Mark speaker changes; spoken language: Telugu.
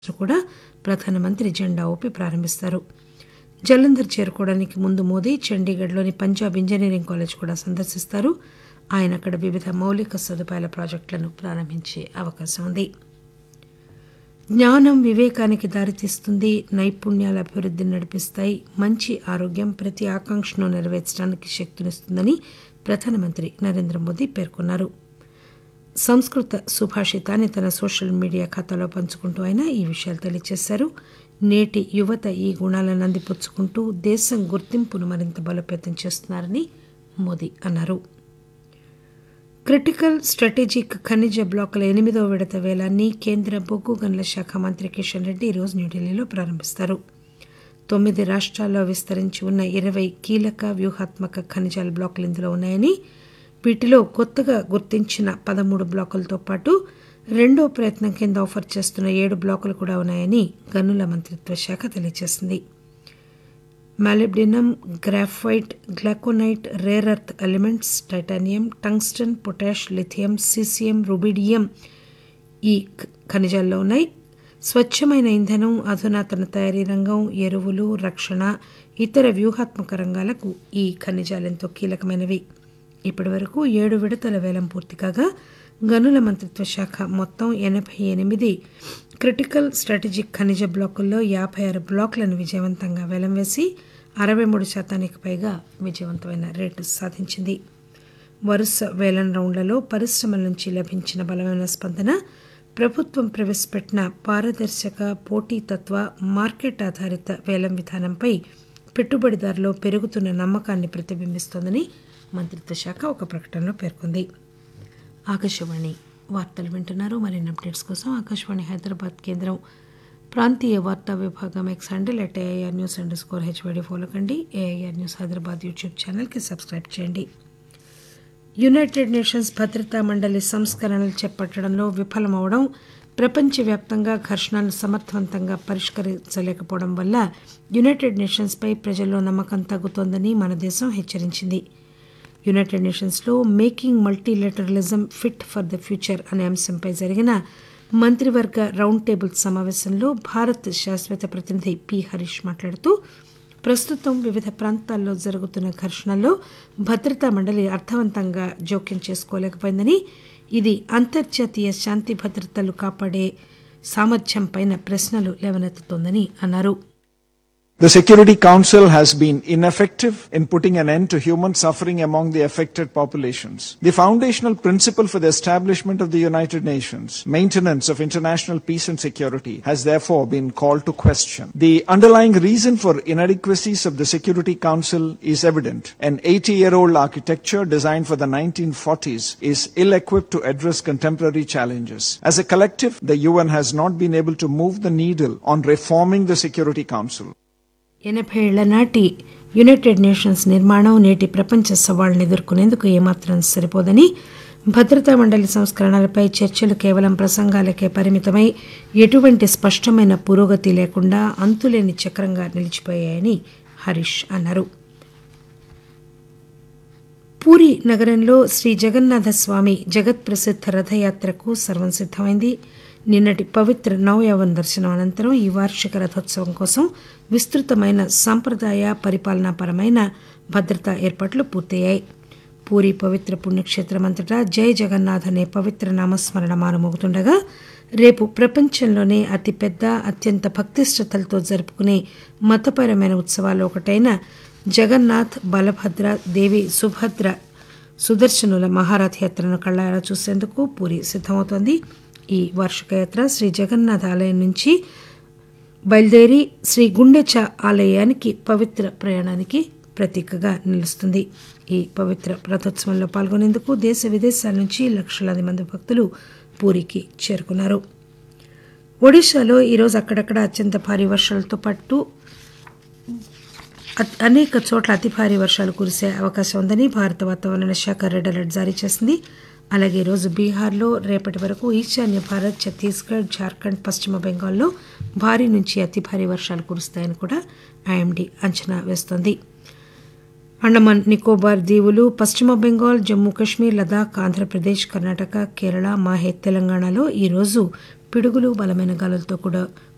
Speaker 1: కూడా ప్రధానమంత్రి జెండా ఊపి ప్రారంభిస్తారు జలంధర్ చేరుకోవడానికి ముందు మోదీ చండీగఢ్లోని పంజాబ్ ఇంజనీరింగ్ కాలేజ్ కూడా సందర్శిస్తారు ఆయన అక్కడ వివిధ మౌలిక సదుపాయాల ప్రాజెక్టులను ప్రారంభించే అవకాశం ఉంది జ్ఞానం వివేకానికి దారితీస్తుంది నైపుణ్యాల అభివృద్ధిని నడిపిస్తాయి మంచి ఆరోగ్యం ప్రతి ఆకాంక్షను నెరవేర్చడానికి శక్తినిస్తుందని ప్రధానమంత్రి నరేంద్ర మోదీ పేర్కొన్నారు సంస్కృత సుభాషితాన్ని తన సోషల్ మీడియా ఖాతాలో పంచుకుంటూ ఆయన ఈ విషయాలు తెలియజేశారు నేటి యువత ఈ గుణాలను అందిపుచ్చుకుంటూ దేశం గుర్తింపును మరింత బలోపేతం చేస్తున్నారని మోదీ అన్నారు క్రిటికల్ స్ట్రాటజిక్ ఖనిజ బ్లాకుల ఎనిమిదవ విడత వేలాన్ని కేంద్ర బొగ్గు గనుల శాఖ మంత్రి కిషన్ రెడ్డి ఈరోజు న్యూఢిల్లీలో ప్రారంభిస్తారు తొమ్మిది రాష్ట్రాల్లో విస్తరించి ఉన్న ఇరవై కీలక వ్యూహాత్మక ఖనిజాల బ్లాకులు ఇందులో ఉన్నాయని వీటిలో కొత్తగా గుర్తించిన పదమూడు బ్లాకులతో పాటు రెండో ప్రయత్నం కింద ఆఫర్ చేస్తున్న ఏడు బ్లాకులు కూడా ఉన్నాయని గనుల మంత్రిత్వ శాఖ తెలియజేసింది molybdenum graphite glauconite rare earth elements titanium tungsten potash lithium caesium rubidium ఈ ఖనిజాల్లో ఉన్నాయి స్వచ్ఛమైన ఇంధనం అధునాతన తయారీ రంగం ఎరువులు రక్షణ ఇతర వ్యూహాత్మక రంగాలకు ఈ ఖనిజాలు ఎంతో కీలకమైనవి ఇప్పటి వరకు ఏడు విడతల వేలం పూర్తి కాగా గనుల మంత్రిత్వ శాఖ మొత్తం ఎనభై ఎనిమిది క్రిటికల్ స్ట్రాటజిక్ ఖనిజ బ్లాకుల్లో యాభై ఆరు బ్లాకులను విజయవంతంగా వేలం వేసి అరవై మూడు శాతానికి పైగా విజయవంతమైన రేటు సాధించింది వరుస వేలం రౌండ్లలో పరిశ్రమల నుంచి లభించిన బలమైన స్పందన ప్రభుత్వం ప్రవేశపెట్టిన పారదర్శక పోటీతత్వ మార్కెట్ ఆధారిత వేలం విధానంపై పెట్టుబడిదారులో పెరుగుతున్న నమ్మకాన్ని ప్రతిబింబిస్తోందని మంత్రిత్వ శాఖ ఒక ప్రకటనలో పేర్కొంది ఆకాశవాణి వార్తలు వింటున్నారు మరిన్ని అప్డేట్స్ కోసం ఆకాశవాణి హైదరాబాద్ కేంద్రం ప్రాంతీయ వార్తా విభాగం X handle at AIR news under score HYD follow కండి ఏఐఆర్ న్యూస్ హైదరాబాద్ యూట్యూబ్ ఛానల్కి సబ్స్క్రైబ్ చేయండి యునైటెడ్ నేషన్స్ భద్రతా మండలి సంస్కరణలు చేపట్టడంలో విఫలమవడం ప్రపంచవ్యాప్తంగా ఘర్షణలు సమర్థవంతంగా పరిష్కరించలేకపోవడం వల్ల యునైటెడ్ నేషన్స్పై ప్రజల్లో నమ్మకం తగ్గుతోందని మన దేశం హెచ్చరించింది యునైటెడ్ నేషన్స్లో making multilateralism fit for the future అనే అంశంపై జరిగిన మంత్రివర్గ రౌండ్ టేబుల్ సమావేశంలో భారత్ శాశ్వత ప్రతినిధి పి హరీష్ మాట్లాడుతూ ప్రస్తుతం వివిధ ప్రాంతాల్లో జరుగుతున్న ఘర్షణల్లో భద్రతా మండలి అర్థవంతంగా జోక్యం చేసుకోలేకపోయిందని ఇది అంతర్జాతీయ శాంతి భద్రతలు కాపాడే సామర్థ్యంపైన ప్రశ్నలు లేవనెత్తుతోందని అన్నారు
Speaker 2: The Security Council has been ineffective in putting an end to human suffering among the affected populations. The foundational principle for the establishment of the United Nations, maintenance of international peace and security, has therefore been called to question. The underlying reason for inadequacies of the Security Council is evident. An 80 year old architecture designed for the 1940s is ill equipped to address contemporary challenges. As a collective, the UN has not been able to move the needle on reforming the Security Council.
Speaker 1: ఎనభై ఏళ్ల నాటి యునైటెడ్ నేషన్స్ నిర్మాణం నేటి ప్రపంచ సవాళ్లను ఎదుర్కొనేందుకు ఏమాత్రం సరిపోదని భద్రతా మండలి సంస్కరణలపై చర్చలు కేవలం ప్రసంగాలకే పరిమితమై ఎటువంటి స్పష్టమైన పురోగతి లేకుండా అంతులేని చక్రంగా నిలిచిపోయాయని హరీష్ అన్నారు పూరి నగరంలో శ్రీ జగన్నాథ స్వామి జగత్ ప్రసిద్ధ రథయాత్రకు సర్వం సిద్దమైంది నిన్నటి పవిత్ర నవయవన్ దర్శనం అనంతరం ఈ వార్షిక రథోత్సవం కోసం విస్తృతమైన సాంప్రదాయ పరిపాలనాపరమైన భద్రతా ఏర్పాట్లు పూర్తయ్యాయి పూరి పవిత్ర పుణ్యక్షేత్రం అంతటా జై జగన్నాథ్ అనే పవిత్ర నామస్మరణ మారుమోగుతుండగా రేపు ప్రపంచంలోనే అతిపెద్ద అత్యంత భక్తిశ్రద్ధలతో జరుపుకునే మతపరమైన ఉత్సవాల్లో ఒకటైన జగన్నాథ్ బలభద్ర దేవి సుభద్ర సుదర్శనుల మహారథయాత్రను కళ్ళారా చూసేందుకు పూరి సిద్దమవుతోంది ఈ వార్షిక యాత్ర శ్రీ జగన్నాథ్ ఆలయం నుంచి బయలుదేరి శ్రీ గుండెచ ఆలయానికి పవిత్ర ప్రయాణానికి ప్రతీకగా నిలుస్తుంది ఈ పవిత్ర రథోత్సవంలో పాల్గొనేందుకు దేశ విదేశాల నుంచి లక్షలాది మంది భక్తులు పూరికి చేరుకున్నారు ఒడిశాలో ఈరోజు అక్కడక్కడ అత్యంత భారీ వర్షాలతో పాటు అనేక చోట్ల అతి భారీ వర్షాలు కురిసే అవకాశం ఉందని భారత వాతావరణ శాఖ రెడ్ అలర్ట్ జారీ చేసింది అలాగే ఈరోజు బీహార్లో రేపటి వరకు ఈశాన్య భారత్ ఛత్తీస్గఢ్ జార్ఖండ్ పశ్చిమ బెంగాల్లో భారీ నుంచి అతి భారీ వర్షాలు కురుస్తాయని కూడా ఐఎండీ అంచనా వేస్తోంది అండమాన్ నికోబార్ దీవులు పశ్చిమ బెంగాల్ జమ్మూ కాశ్మీర్ లదాఖ్ ఆంధ్రప్రదేశ్ కర్ణాటక కేరళ మాహే తెలంగాణలో ఈరోజు పిడుగులు బలమైన గాలులతో కూడా